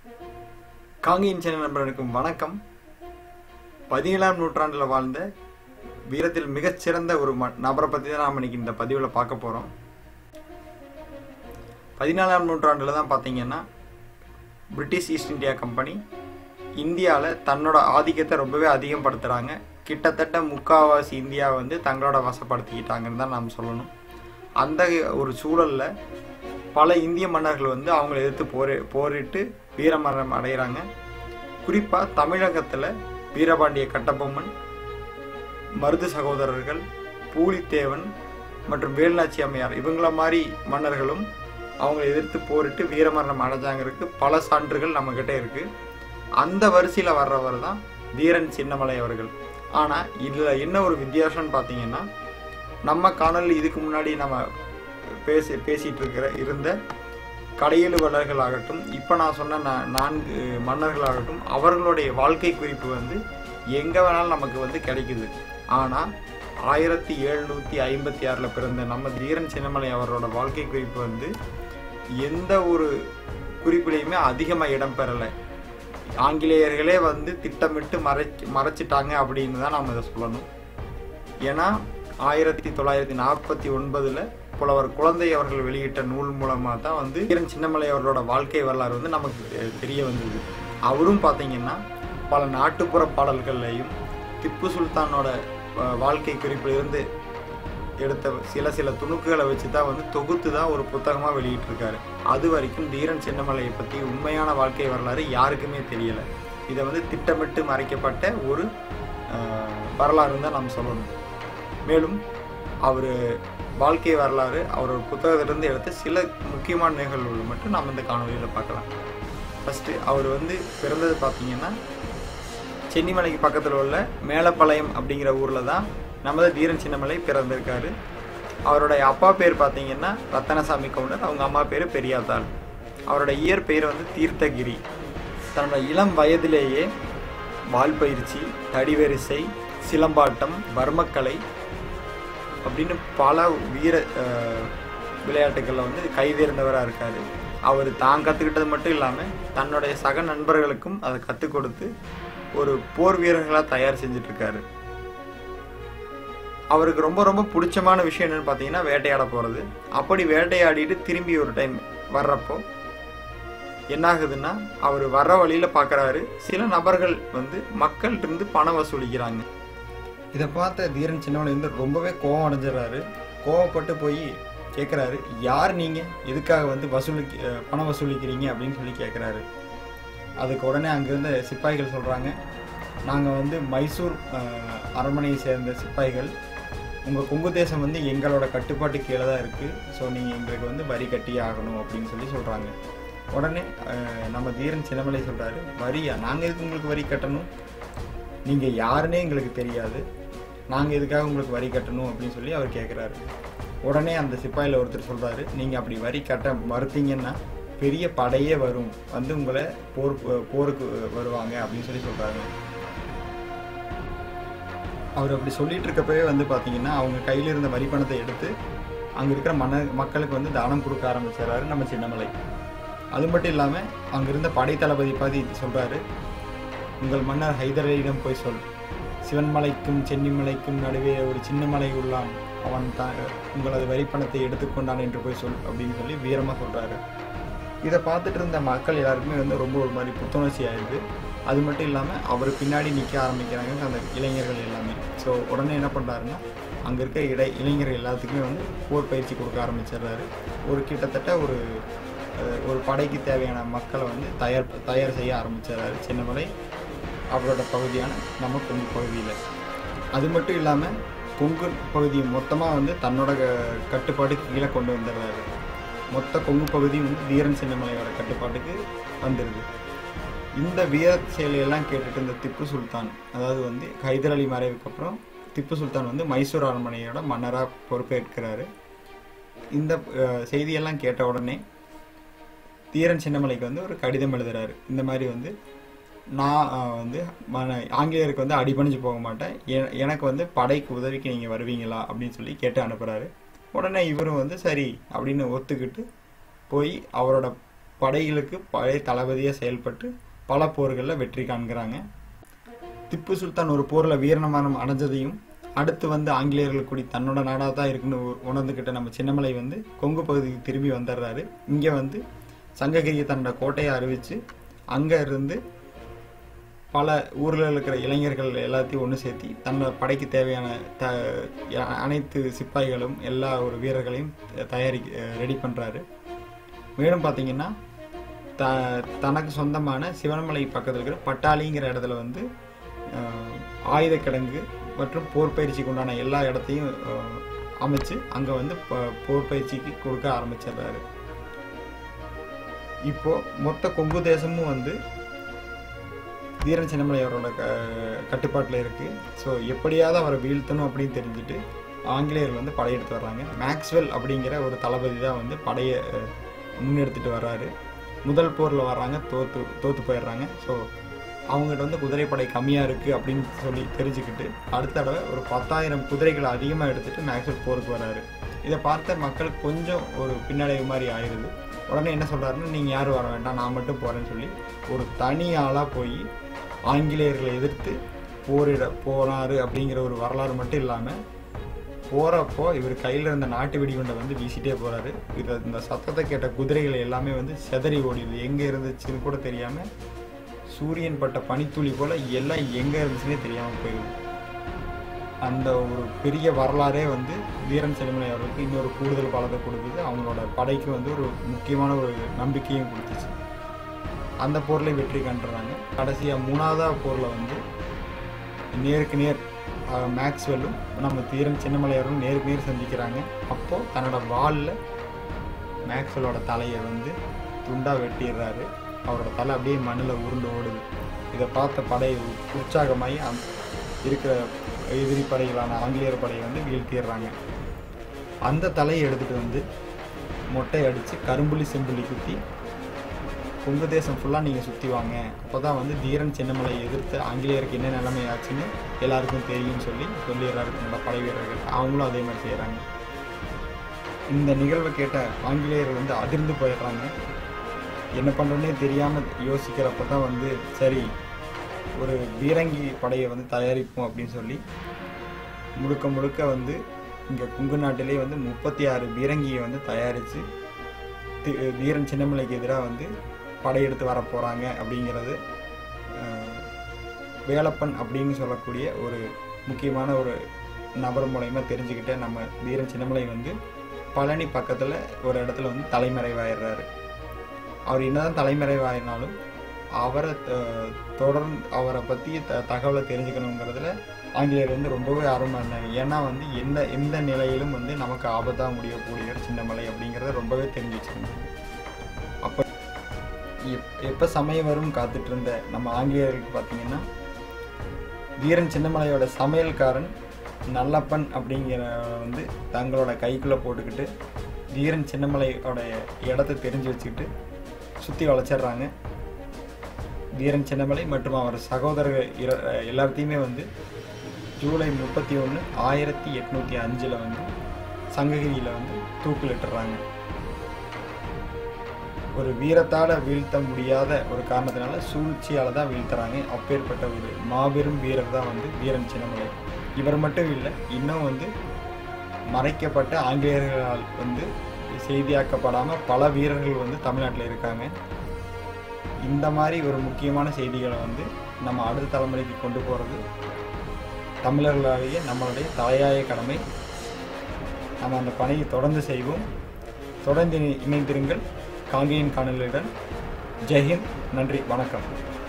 காங்கியின் channel நண்பர்களுக்கும் வணக்கம் பதினேழாம் நூற்றாண்டில் வாழ்ந்த வீரத்தில் மிகச்சிறந்த ஒரு ம- நபரை பற்றி தான் நாம் இன்னைக்கு இந்த பதிவில் பார்க்க போகிறோம் பதினாலாம் நூற்றாண்டில் தான் பார்த்தீங்கன்னா பிரிட்டிஷ் ஈஸ்ட் இந்தியா கம்பெனி இந்தியாவில் தன்னோட ஆதிக்கத்தை ரொம்பவே அதிகப்படுத்துகிறாங்க கிட்டத்தட்ட முக்காவாசி இந்தியாவை வந்து தங்களோட வசப்படுத்திக்கிட்டாங்கன்னு தான் நாம் சொல்லணும் அந்த ஒரு சூழலில் பல இந்திய மன்னர்கள் வந்து அவங்கள எதிர்த்து போரி போரிட்டு வீரமரணம் அடைகிறாங்க குறிப்பாக தமிழகத்தில் வீரபாண்டிய கட்டபொம்மன் மருது சகோதரர்கள் பூலித்தேவன் மற்றும் வேலுநாச்சி அம்மையார் இவங்கள மாதிரி மன்னர்களும் அவங்களை எதிர்த்து போரிட்டு வீரமரணம் அடைஞ்சாங்கிறதுக்கு பல சான்றுகள் நம்மக்கிட்ட இருக்கு அந்த வரிசையில் வர்றவர் தான் தீரன் சின்னமலை அவர்கள் ஆனால் இதில் என்ன ஒரு வித்தியாசம்னு பார்த்தீங்கன்னா நம்ம காணொலி இதுக்கு முன்னாடி நம்ம பேசி பேசிட்டு இருக்கிற இருந்த கடையெழுவலர்கள் ஆகட்டும் இப்போ நான் சொன்ன நா- நான்கு மன்னர்களாகட்டும் அவர்களுடைய வாழ்க்கை குறிப்பு வந்து எங்கே வேணாலும் நமக்கு வந்து கிடைக்குது ஆனால் ஆயிரத்தி எழுநூற்றி ஐம்பத்தி ஆறில் பிறந்த நம்ம தீரன் சின்னமலை அவரோட வாழ்க்கை குறிப்பு வந்து எந்த ஒரு குறிப்பிலையுமே அதிகமாக இடம் பெறலை ஆங்கிலேயர்களே வந்து திட்டமிட்டு மறை மறைச்சிட்டாங்க அப்படின்னு தான் நாம் இதை சொல்லணும் ஏன்னா ஆயிரத்தி தொள்ளாயிரத்தி நாற்பத்தி ஒன்பதில் புலவர் குழந்தை அவர்கள் வெளியிட்ட நூல் மூலமாக தான் வந்து வீரன் சின்னமலை அவர்களோட வாழ்க்கை வரலாறு வந்து நமக்கு தெ- தெரிய வந்தது அவரும் பார்த்தீங்கன்னா பல நாட்டுப்புற பாடல்கள்லையும் திப்பு சுல்தானோட அஹ், வாழ்க்கை குறிப்பிலிருந்து எடுத்த சில சில துணுக்குகளை வச்சு தான் வந்து தொகுத்து தான் ஒரு புத்தகமாக வெளியிட்டிருக்காரு அது வரைக்கும் தீரன் சின்னமலையை பற்றி உண்மையான வாழ்க்கை வரலாறு யாருக்குமே தெரியலை இதை வந்து திட்டமிட்டு மறைக்கப்பட்ட ஒரு அஹ், வரலாறுன்னு தான் நாம் சொல்லணும் மேலும் அவர் வாழ்க்கை வரலாறு அவரோட புத்தகத்திலிருந்து எடுத்த சில முக்கியமான நிகழ்வுகள் மட்டும் நாம் இந்த காணொலியில் பார்க்கலாம் ஃபஸ்ட்டு அவர் வந்து பிறந்தது பார்த்தீங்கன்னா சென்னிமலைக்கு பக்கத்தில் உள்ள மேலப்பாளையம் அப்படிங்கிற ஊரில் தான் நமது தீரன் சின்னமலை பிறந்திருக்காரு அவருடைய அப்பா பேர் பார்த்தீங்கன்னா ரத்தனசாமி கவுண்டர் அவங்க அம்மா பேர் பெரியாத்தாள் அவரோட இயற் பெயர் வந்து தீர்த்தகிரி தன்னோட இளம் வயதிலேயே வால் பயிற்சி தடிவரிசை சிலம்பாட்டம் வர்மக்கலை அப்படின்னு பல வீர அஹ், விளையாட்டுகளில் வந்து கைதேர்ந்தவராக இருக்கார் அவர் தான் கற்றுக்கிட்டது மட்டும் இல்லாமல் தன்னுடைய சக நண்பர்களுக்கும் அதை கற்றுக் கொடுத்து ஒரு போர் வீரர்களாக தயார் செஞ்சுட்டு இருக்காரு அவருக்கு ரொம்ப ரொம்ப பிடிச்சமான விஷயம் என்னன்னு பார்த்தீங்கன்னா வேட்டையாட போகிறது அப்படி வேட்டையாடிட்டு திரும்பி ஒரு டைம் வர்றப்போ என்ன ஆகுதுன்னா அவர் வர்ற வழியில் பார்க்குறாரு சில நபர்கள் வந்து மக்கள்கிட்ட இருந்து பணம் வசூலிக்கிறாங்க இதை பார்த்த தீரன் சின்னவனை வந்து ரொம்பவே கோவம் அடைஞ்சிடறாரு கோவப்பட்டு போய் கேட்குறாரு யார் நீங்கள் எதுக்காக வந்து வசூலிக்க அஹ் பணம் வசூலிக்கிறீங்க அப்படின்னு சொல்லி கேட்குறாரு அதுக்கு உடனே அங்கேருந்து சிப்பாய்கள் சொல்கிறாங்க நாங்கள் வந்து மைசூர் அஹ், அரண்மனையை சேர்ந்த சிப்பாய்கள் உங்கள் கொங்கு தேசம் வந்து எங்களோட கட்டுப்பாட்டு கீழே தான் இருக்குது ஸோ நீங்கள் எங்களுக்கு வந்து வரி கட்டியே ஆகணும் அப்படின்னு சொல்லி சொல்கிறாங்க உடனே அஹ், நம்ம தீரன் சின்னமலை சொல்கிறாரு வரியா நாங்கள் எதுக்கு உங்களுக்கு வரி கட்டணும் நீங்கள் யாருன்னே எங்களுக்கு தெரியாது நாங்கள் எதுக்காக உங்களுக்கு வரி கட்டணும் அப்படின்னு சொல்லி அவர் கேட்குறாரு உடனே அந்த சிப்பாயில் ஒருத்தர் சொல்கிறாரு நீங்கள் அப்படி வரி கட்ட மறுத்தீங்கன்னா பெரிய படையே வரும் வந்து உங்களை போர் போருக்கு வருவாங்க அப்படின்னு சொல்லி சொல்கிறாங்க அவர் அப்படி சொல்லிட்டு இருக்கப்பவே வந்து பார்த்தீங்கன்னா அவங்க கையில் இருந்த வரி பணத்தை எடுத்து அங்கே இருக்கிற மன்ன மக்களுக்கு வந்து தானம் கொடுக்க ஆரம்பிச்சிடறாரு நம்ம சின்னமலை அது மட்டும் இல்லாமல் அங்கே இருந்த படை தளபதி பாதி சொல்கிறாரு உங்கள் மன்னர் ஹைதரலியிடம் போய் சொல் சிவன்மலைக்கும் சென்னிமலைக்கும் நடுவே ஒரு சின்ன மலை உள்ளான் அவன் த உங்களது வரிப்பணத்தை எடுத்துக்கொண்டான் என்று போய் சொல் அப்படின்னு சொல்லி வீரமாக சொல்கிறாரு இதை பார்த்துட்டு இருந்த மக்கள் எல்லாருக்குமே வந்து ரொம்ப ஒரு மாதிரி புத்துணர்ச்சி ஆயிடுது அது மட்டும் இல்லாமல் அவர் பின்னாடி நிற்க ஆரம்பிக்கிறாங்க அந்த இளைஞர்கள் எல்லாமே ஸோ உடனே என்ன பண்ணுறாருன்னா அங்கே இருக்க இடை இளைஞர்கள் எல்லாத்துக்குமே வந்து போர் பயிற்சி கொடுக்க ஆரம்பிச்சிடுறாரு ஒரு கிட்டத்தட்ட ஒரு அஹ், ஒரு படைக்கு தேவையான மக்களை வந்து தயார் தயார் செய்ய ஆரம்பிச்சிடுறாரு சின்னமலை அவரோட பகுதியான நம்ம கொங்கு பகுதியில் அது மட்டும் இல்லாமல் கொங்கு பகுதியை மொத்தமாக வந்து தன்னோட க- கட்டுப்பாட்டுக்கு கீழே கொண்டு வந்துடுறாரு மொத்த கொங்கு பகுதியும் வந்து வீரன் சின்னமலையோட கட்டுப்பாட்டுக்கு வந்துடுது இந்த வீர செயலையெல்லாம் கேட்டுட்டு இந்த திப்பு சுல்தான் அதாவது வந்து ஹைதர் அலி மறைவுக்கு அப்புறம் திப்பு சுல்தான் வந்து மைசூர் அரண்மனையோட மன்னராக பொறுப்பேற்கிறாரு இந்த அஹ், செய்தியெல்லாம் கேட்ட உடனே தீரன் சின்னமலைக்கு வந்து ஒரு கடிதம் எழுதுறாரு இந்த மாதிரி வந்து நான் அஹ், வந்து மன ஆங்கிலேயருக்கு வந்து அடிபணிஞ்சு போக மாட்டேன் எ- எனக்கு வந்து படைக்கு உதவிக்கு நீங்கள் வருவீங்களா அப்படின்னு சொல்லி கேட்டு அனுப்புகிறாரு உடனே இவரும் வந்து சரி அப்படின்னு ஒத்துக்கிட்டு போய் அவரோட படைகளுக்கு பழைய தளபதியாக செயல்பட்டு பல போர்களில் வெற்றி காண்கிறாங்க திப்பு சுல்தான் ஒரு போரில் வீரமரணம் அடைஞ்சதையும் அடுத்து வந்து ஆங்கிலேயர்கள் கூடி தன்னோட நாடாக தான் இருக்குன்னு உ- உணர்ந்துக்கிட்ட நம்ம சின்னமலை வந்து கொங்கு பகுதிக்கு திரும்பி வந்துடுறாரு இங்கே வந்து சங்ககிரியை தன்னோட கோட்டையை அறிவித்து அங்கே இருந்து பல ஊரில் இருக்கிற இளைஞர்கள் எல்லாத்தையும் ஒன்று சேர்த்தி தன்னோட படைக்கு தேவையான த அ- அனைத்து சிப்பாய்களும் எல்லா ஒரு வீரர்களையும் தயாரி ரெடி பண்ணுறாரு மேலும் பார்த்தீங்கன்னா த தனக்கு சொந்தமான சிவனமலை பக்கத்தில் இருக்கிற பட்டாளிங்கிற இடத்துல வந்து அஹ், ஆயுத கிடங்கு மற்றும் போர் பயிற்சிக்கு உண்டான எல்லா இடத்தையும் அஹ், அமைச்சு அங்கே வந்து ப- போர் பயிற்சிக்கு கொடுக்க ஆரம்பிச்சிடுறாரு இப்போ மொத்த கொங்கு தேசமும் வந்து வீரன் சின்னமலை அவரோட க கட்டுப்பாட்டில் இருக்குது ஸோ எப்படியாவது அவரை வீழ்த்தணும் அப்படின்னு தெரிஞ்சுட்டு ஆங்கிலேயர்கள் வந்து படையெடுத்து வர்றாங்க மேக்ஸ்வெல் அப்படிங்கிற ஒரு தளபதி தான் வந்து படையை அஹ், முன்னெடுத்துட்டு வர்றாரு முதல் போரில் வர்றாங்க தோத்து தோத்து போயிடுறாங்க ஸோ அவங்ககிட்ட வந்து குதிரைப்படை கம்மியாக இருக்குது அப்படின்னு சொல்லி தெரிஞ்சுக்கிட்டு அடுத்த தடவை ஒரு பத்தாயிரம் குதிரைகளை அதிகமாக எடுத்துட்டு மேக்ஸ்வெல் போருக்கு வர்றாரு இதை பார்த்த மக்களுக்கு கொஞ்சம் ஒரு பின்னடைவு மாதிரி ஆயிடுது உடனே என்ன சொல்கிறாருன்னா நீங்கள் யாரும் வர வேண்டாம் நான் மட்டும் போகிறேன்னு சொல்லி ஒரு தனி ஆளாக போய் ஆங்கிலேயர்களை எதிர்த்து போரிட போனார் அப்படிங்கிற ஒரு வரலாறு மட்டும் இல்லாமல் போகிறப்போ இவர் கையில் இருந்த நாட்டு வெடிகுண்டை வந்து வீசிட்டே போகிறாரு இது இந்த சத்தத்தை கேட்ட குதிரைகள் எல்லாமே வந்து செதறி ஓடிடுது எங்கே இருந்துச்சுன்னு கூட தெரியாமல் சூரியன் பட்ட பனித்துளி போல் எல்லாம் எங்கே இருந்துச்சுன்னே தெரியாமல் போயிடுது அந்த ஒரு பெரிய வரலாறே வந்து வீரன் செல்மலை அவர்களுக்கு இன்னொரு கூடுதல் பலத்தை கொடுக்குது அவங்களோட படைக்கு வந்து ஒரு முக்கியமான ஒரு நம்பிக்கையும் கொடுத்துச்சு அந்த போரில் வெற்றி கண்டுறாங்க கடைசியாக மூணாவதாக போரில் வந்து நேருக்கு நேர் அஹ், மேக்ஸ்வெல்லும் நம்ம தீரன் சின்னமலையாரும் நேருக்கு நேர் சந்திக்கிறாங்க அப்போது தன்னோட வாலில் மேக்ஸ்வெல்லோட தலையை வந்து துண்டாக வெட்டிடுறாரு அவரோட தலை அப்படியே மண்ணில் உருண்டு ஓடுது இதை பார்த்த படை உ- உற்சாகமாகி அந்த இருக்கிற எதிரி படைகளான ஆங்கிலேயர் படையை வந்து வீழ்த்திடுறாங்க அந்த தலையை எடுத்துகிட்டு வந்து மொட்டை அடித்து கரும்புலி செம்புலி குத்தி கொங்கு தேசம் ஃபுல்லாக நீங்கள் சுற்றி வாங்க அப்போ தான் வந்து தீரன் சின்னமலை எதிர்த்து ஆங்கிலேயருக்கு என்ன நிலைமை ஆச்சுன்னு எல்லாருக்கும் தெரியும்னு சொல்லி சொல்லிடுறாரு தன்னோட படை வீரர்கள் அவங்களும் அதே மாதிரி செய்கிறாங்க இந்த நிகழ்வை கேட்ட ஆங்கிலேயர் வந்து அதிர்ந்து போயிடுறாங்க என்ன பண்ணுறதுனே தெரியாமல் யோசிக்கிறப்ப தான் வந்து சரி ஒரு பீரங்கி படையை வந்து தயாரிப்போம் அப்படின்னு சொல்லி முழுக்க முழுக்க வந்து இங்கே குங்கு நாட்டிலே வந்து முப்பத்தி ஆறு பீரங்கியை வந்து தயாரித்து வீரன் சின்னமலைக்கு எதிராக வந்து படையெடுத்து வர போகிறாங்க அப்படிங்கிறது அஹ், வேலப்பன் அப்படின்னு சொல்லக்கூடிய ஒரு முக்கியமான ஒரு நபர் மூலயமா தெரிஞ்சுக்கிட்டு நம்ம வீரன் சின்னமலை வந்து பழனி பக்கத்தில் ஒரு இடத்துல வந்து தலைமறைவாயிடுறாரு அவர் என்னதான் தலைமறைவாயினாலும் அவரை அஹ், தொடர்ந்து அவரை பற்றி த தகவலை தெரிஞ்சுக்கணுங்கிறதுல ஆங்கிலேயர் வந்து ரொம்பவே ஆர்வமாக இருந்தாங்க ஏன்னா வந்து எந்த எந்த நிலையிலும் வந்து நமக்கு ஆபத்தாக முடியக்கூடிய சின்னமலை அப்படிங்கிறத ரொம்பவே தெரிஞ்சு வச்சுருந்தாங்க அப்போ எப் எப்போ சமயம் வரும் காத்துட்டு இருந்த நம்ம ஆங்கிலேயர்களுக்கு பார்த்தீங்கன்னா வீரன் சின்னமலையோட சமையல்காரன் நல்லப்பன் அப்படிங்கிற வந்து தங்களோட கைக்குள்ளே போட்டுக்கிட்டு வீரன் சின்னமலையோட இடத்த தெரிஞ்சு வச்சுக்கிட்டு சுற்றி வளைச்சிடுறாங்க வீரன் சின்னமலை மற்றும் அவர் சகோதரர்கள் இர- எல்லாத்தையுமே வந்து ஜூலை முப்பத்தி ஒன்று ஆயிரத்தி எட்நூற்றி அஞ்சில் வந்து சங்ககிரியில் வந்து தூக்கிலிட்டுறாங்க ஒரு வீரத்தால் வீழ்த்த முடியாத ஒரு காரணத்தினால சூழ்ச்சியால் தான் வீழ்த்துறாங்க அப்பேற்பட்ட ஒரு மாபெரும் வீரர் தான் வந்து வீரன் சின்னமலை இவர் மட்டும் இல்லை இன்னும் வந்து மறைக்கப்பட்ட ஆங்கிலேயர்களால் வந்து செய்தியாக்கப்படாமல் பல வீரர்கள் வந்து தமிழ்நாட்டில் இருக்காங்க இந்த மாதிரி ஒரு முக்கியமான செய்திகளை வந்து நம்ம அடுத்த தலைமுறைக்கு கொண்டு போகிறது தமிழர்களாகிய நம்மளுடைய தலையாய கடமை நம்ம அந்த பணியை தொடர்ந்து செய்வோம் தொடர்ந்து இணைந்திருங்கள் காங்கேயன் காணொலியுடன் ஜெய்ஹிந்த் நன்றி வணக்கம்